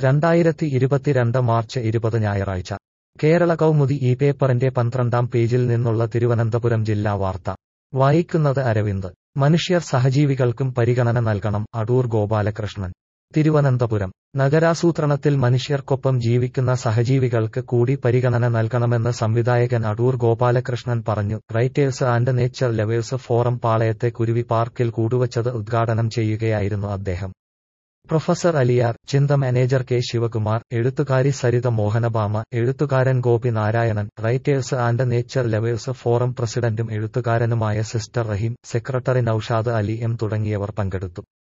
രണ്ടായിരത്തി ഇരുപത്തിരണ്ട് മാർച്ച് ഇരുപത് ഞായറാഴ്ച കേരള കൗമുദി ഈ പേപ്പറിന്റെ പന്ത്രണ്ടാം പേജിൽ നിന്നുള്ള തിരുവനന്തപുരം ജില്ലാ വാർത്ത വായിക്കുന്നത് അരവിന്ദ് മനുഷ്യർ സഹജീവികൾക്കും പരിഗണന നൽകണം അടൂർ ഗോപാലകൃഷ്ണൻ തിരുവനന്തപുരം നഗരാസൂത്രണത്തിൽ മനുഷ്യർക്കൊപ്പം ജീവിക്കുന്ന സഹജീവികൾക്ക് കൂടി പരിഗണന നൽകണമെന്ന് സംവിധായകൻ അടൂർ ഗോപാലകൃഷ്ണൻ പറഞ്ഞു writers and nature lovers forum പാളയത്തെ കുരുവി പാർക്കിൽ കൂടുവച്ചത് ഉദ്ഘാടനം ചെയ്യുകയായിരുന്നു അദ്ദേഹം പ്രൊഫസർ അലിയാർ ചിന്ത മാനേജർ കെ ശിവകുമാർ എഴുത്തുകാരി സരിത മോഹനഭാമ എഴുത്തുകാരൻ Gopi Narayanan writers and nature lovers forum പ്രസിഡന്റും എഴുത്തുകാരനുമായ sister Raheem secretary Noushad Ali M തുടങ്ങിയവർ പങ്കെടുത്തു